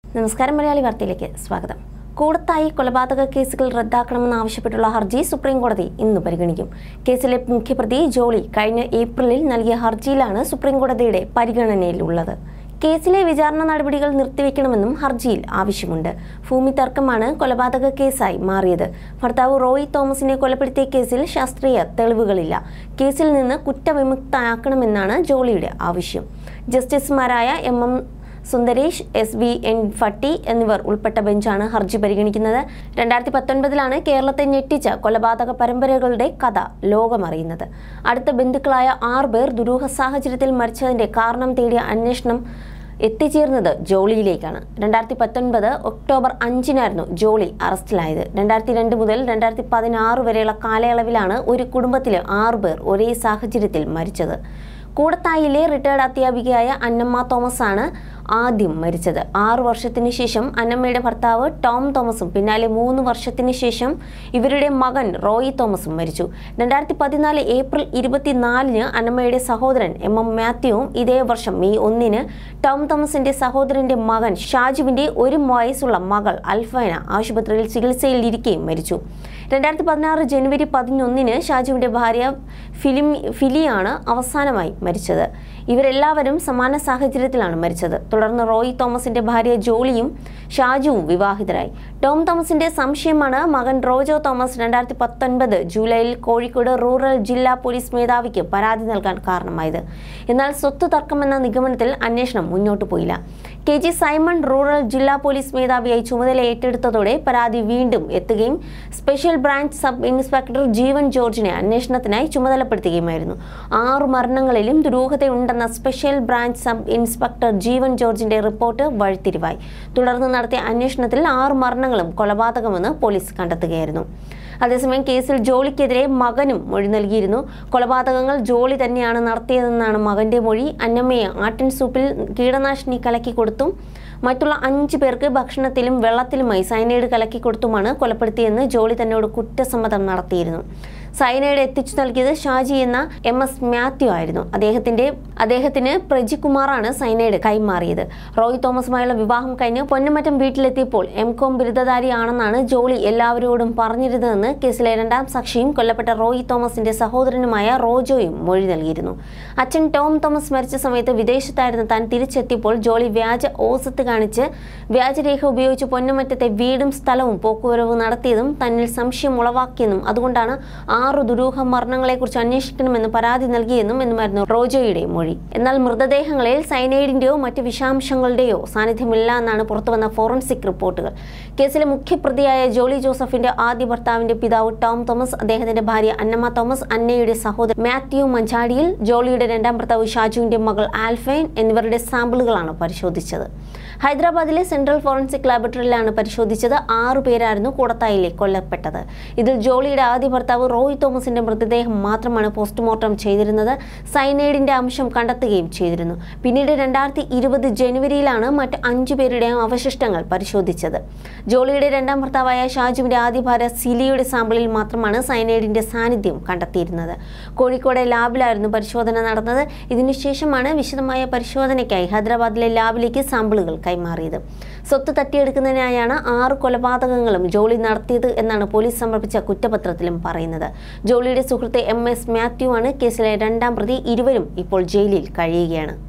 നമസ്കാരം മലയാളി വാർത്തയിലേക്ക് സ്വാഗതം കൂടത്തായി കൊലപാതക കേസുകൾ റദ്ദാക്കണമെന്നാവശ്യപ്പെട്ടുള്ള ഹർജി സുപ്രീം കോടതി ഇന്ന് പരിഗണിക്കും കേസിലെ മുഖ്യപ്രതി ജോളി കഴിഞ്ഞ ഏപ്രിലിൽ നൽകിയ ഹർജിയിലാണ് സുപ്രീം കോടതിയുടെ പരിഗണനയിലുള്ളത് കേസിലെ വിചാരണ നടപടികൾ നിർത്തിവെക്കണമെന്നും ഹർജിയിൽ ആവശ്യമുണ്ട് ഭൂമി തർക്കമാണ് കൊലപാതക കേസായി മാറിയത് ഭർത്താവ് റോയി തോമസിനെ കൊലപ്പെടുത്തിയ കേസിൽ ശാസ്ത്രീയ തെളിവുകളില്ല കേസിൽ നിന്ന് കുറ്റവിമുക്തയാക്കണമെന്നാണ് ജോളിയുടെ ആവശ്യം ജസ്റ്റിസുമാരായ M M Sundaresh S V N Bhatti എന്നിവർ ഉൾപ്പെട്ട ബെഞ്ചാണ് ഹർജി പരിഗണിക്കുന്നത് രണ്ടായിരത്തി പത്തൊൻപതിലാണ് കേരളത്തെ ഞെട്ടിച്ച കൊലപാതക പരമ്പരകളുടെ കഥ ലോകമറിയുന്നത് അടുത്ത ബന്ധുക്കളായ ആറ് പേർ ദുരൂഹ സാഹചര്യത്തിൽ മരിച്ചതിന്റെ കാരണം തേടിയ അന്വേഷണം എത്തിച്ചേർന്നത് ജോളിയിലേക്കാണ് രണ്ടായിരത്തി പത്തൊൻപത് ഒക്ടോബർ അഞ്ചിനായിരുന്നു ജോളി അറസ്റ്റിലായത് രണ്ടായിരത്തി രണ്ട് മുതൽ രണ്ടായിരത്തി പതിനാറ് വരെയുള്ള കാലയളവിലാണ് ഒരു കുടുംബത്തിലെ ആറ് പേർ ഒരേ സാഹചര്യത്തിൽ മരിച്ചത് കൂടത്തായിലെ റിട്ടയർഡ് അധ്യാപികയായ അന്നമ്മ തോമസ് ആണ് ആദ്യം മരിച്ചത് ആറു വർഷത്തിന് ശേഷം അന്നമ്മയുടെ ഭർത്താവ് ടോം തോമസും പിന്നാലെ മൂന്ന് വർഷത്തിന് ശേഷം ഇവരുടെ മകൻ റോയി തോമസും മരിച്ചു രണ്ടായിരത്തി പതിനാല് ഏപ്രിൽ ഇരുപത്തിനാലിന് അന്നമ്മയുടെ സഹോദരൻ എം എം മാത്യുവും ഇതേ വർഷം മെയ് ഒന്നിന് ടോം തോമസിന്റെ സഹോദരന്റെ മകൻ ഷാജുവിന്റെ ഒരു വയസ്സുള്ള മകൾ അൽഫൈന ആശുപത്രിയിൽ ചികിത്സയിൽ ഇരിക്കുകയും മരിച്ചു രണ്ടായിരത്തി പതിനാറ് ജനുവരി പതിനൊന്നിന് ഷാജുവിന്റെ ഭാര്യ ഫിലിം ഫിലിയാണ് അവസാനമായി മരിച്ചത് ഇവരെല്ലാവരും സമാന സാഹചര്യത്തിലാണ് മരിച്ചത് തുടർന്ന് റോയി തോമസിന്റെ ഭാര്യ ജോളിയും ഷാജുവും വിവാഹിതരായി ടോം തോമസിന്റെ സംശയമാണ് മകൻ റോജോ തോമസ് രണ്ടായിരത്തി പത്തൊൻപത് ജൂലൈയിൽ കോഴിക്കോട് റൂറൽ ജില്ലാ പോലീസ് മേധാവിക്ക് പരാതി നൽകാൻ കാരണമായത് എന്നാൽ സ്വത്ത് തർക്കമെന്ന നിഗമനത്തിൽ അന്വേഷണം മുന്നോട്ടു പോയില്ല കെ ജി സൈമൺ റൂറൽ ജില്ലാ പോലീസ് മേധാവിയായി ചുമതല ഏറ്റെടുത്തതോടെ പരാതി വീണ്ടും എത്തുകയും special branch sub inspector Jeevan ജോർജിനെ അന്വേഷണത്തിനായി ചുമതലപ്പെടുത്തുകയുമായിരുന്നു ആറു മരണങ്ങളിലും ദുരൂഹതയുണ്ടെന്ന special branch sub inspector Jeevan ജോർജിന്റെ റിപ്പോർട്ട് വഴിത്തിരിവായി തുടർന്ന് നടത്തിയ അന്വേഷണത്തിൽ ആറ് മരണങ്ങളും കൊലപാതകമെന്ന് പോലീസ് കണ്ടെത്തുകയായിരുന്നു അതേസമയം കേസിൽ ജോളിക്കെതിരെ മകനും മൊഴി നൽകിയിരുന്നു കൊലപാതകങ്ങൾ ജോളി തന്നെയാണ് നടത്തിയതെന്നാണ് മകന്റെ മൊഴി അന്നമ്മയെ ആട്ടിൻ സൂപ്പിൽ കീടനാശിനി കലക്കി കൊടുത്തും മറ്റുള്ള അഞ്ചു പേർക്ക് ഭക്ഷണത്തിലും വെള്ളത്തിലുമായി സൈനൈഡ് കലക്കി കൊടുത്തുമാണ് കൊലപ്പെടുത്തിയെന്ന് ജോളി തന്നോട് കുറ്റസമ്മതം നടത്തിയിരുന്നു സൈനൈഡ് എത്തിച്ചു നൽകിയത് ഷാജി എന്ന എം എസ് മാത്യു ആയിരുന്നു അദ്ദേഹത്തിന്റെ അദ്ദേഹത്തിന് പ്രജികുമാറാണ് സൈനൈഡ് കൈമാറിയത് റോയ് തോമസുമായുള്ള വിവാഹം കഴിഞ്ഞ് പൊന്നുമറ്റം വീട്ടിലെത്തിയപ്പോൾ എം കോം ബിരുദധാരിയാണെന്നാണ് ജോളി എല്ലാവരോടും പറഞ്ഞിരുന്നതെന്ന് കേസിലെ രണ്ടാം സാക്ഷിയും കൊല്ലപ്പെട്ട റോയ് തോമസിന്റെ സഹോദരനുമായ റോജോയും മൊഴി നൽകിയിരുന്നു അച്ഛൻ ടോം തോമസ് മരിച്ച സമയത്ത് വിദേശത്തായിരുന്ന താൻ തിരിച്ചെത്തിയപ്പോൾ ജോളി വ്യാജ ഓസത്ത് കാണിച്ച് വ്യാജരേഖ ഉപയോഗിച്ച് പൊന്നുമറ്റത്തെ വീടും സ്ഥലവും പോക്കുവരവ് നടത്തിയതും തന്നിൽ സംശയം ഉളവാക്കിയെന്നും അതുകൊണ്ടാണ് ആറു ദുരൂഹ മരണങ്ങളെക്കുറിച്ച് അന്വേഷിക്കണമെന്ന് പരാതി നൽകിയെന്നും എന്നുമായിരുന്നു റോജോയുടെ മൊഴി എന്നാൽ മൃതദേഹങ്ങളിൽ സൈനൈഡിന്റെയോ മറ്റ് വിഷാംശങ്ങളുടെയോ സാന്നിധ്യമില്ല എന്നാണ് പുറത്തുവന്ന ഫോറൻസിക് റിപ്പോർട്ടുകൾ കേസിലെ മുഖ്യപ്രതിയായ ജോളി ജോസഫിന്റെ ആദ്യ ഭർത്താവിന്റെ പിതാവ് ടോം തോമസ് അദ്ദേഹത്തിന്റെ ഭാര്യ അന്നമ്മ തോമസ് അന്നയുടെ സഹോദരൻ മാത്യു മഞ്ചാടിയിൽ ജോളിയുടെ രണ്ടാം ഭർത്താവ് ഷാജുവിന്റെ മകൾ ആൽഫൈൻ എന്നിവരുടെ സാമ്പിളുകളാണ് പരിശോധിച്ചത് ഹൈദരാബാദിലെ സെൻട്രൽ ഫോറൻസിക് ലാബറട്ടറിയിലാണ് പരിശോധിച്ചത് ആറു പേരായിരുന്നു കൂടത്തായിലെ കൊല്ലപ്പെട്ടത് ഇതിൽ ജോളിയുടെ ആദ്യ ഭർത്താവ് റോയ് തോമസിന്റെ മൃതദേഹം മാത്രമാണ് പോസ്റ്റ്മോർട്ടം ചെയ്തിരുന്നത് സൈനൈഡിന്റെ അംശം കണ്ടെത്തുകയും ചെയ്തിരുന്നു പിന്നീട് രണ്ടായിരത്തി ഇരുപത് ജനുവരിയിലാണ് മറ്റ് അഞ്ചു പേരുടെയും അവശിഷ്ടങ്ങൾ പരിശോധിച്ചത് ജോളിയുടെ രണ്ടാം ഭർത്താവായ ഷാജുവിന്റെ ആദ്യ ഭാര്യ സിലിയുടെ സാമ്പിളിൽ മാത്രമാണ് സൈനൈഡിന്റെ സാന്നിധ്യം കണ്ടെത്തിയിരുന്നത് കോഴിക്കോട് ലാബിലായിരുന്നു പരിശോധന നടന്നത് ഇതിനുശേഷമാണ് വിശദമായ പരിശോധനയ്ക്കായി ഹൈദരാബാദിലെ ലാബിലേക്ക് സാമ്പിളുകൾ കൈമാറിയത് സ്വത്ത് തട്ടിയെടുക്കുന്നതിനായാണ് ആറ് കൊലപാതകങ്ങളും ജോളി നടത്തിയത് എന്നാണ് പോലീസ് സമർപ്പിച്ച കുറ്റപത്രത്തിലും പറയുന്നത് ജോളിയുടെ സുഹൃത്ത് എം എസ് മാത്യു ആണ് കേസിലെ രണ്ടാം പ്രതി ഇരുവരും ഇപ്പോൾ ജയിലിൽ കഴിയുകയാണ്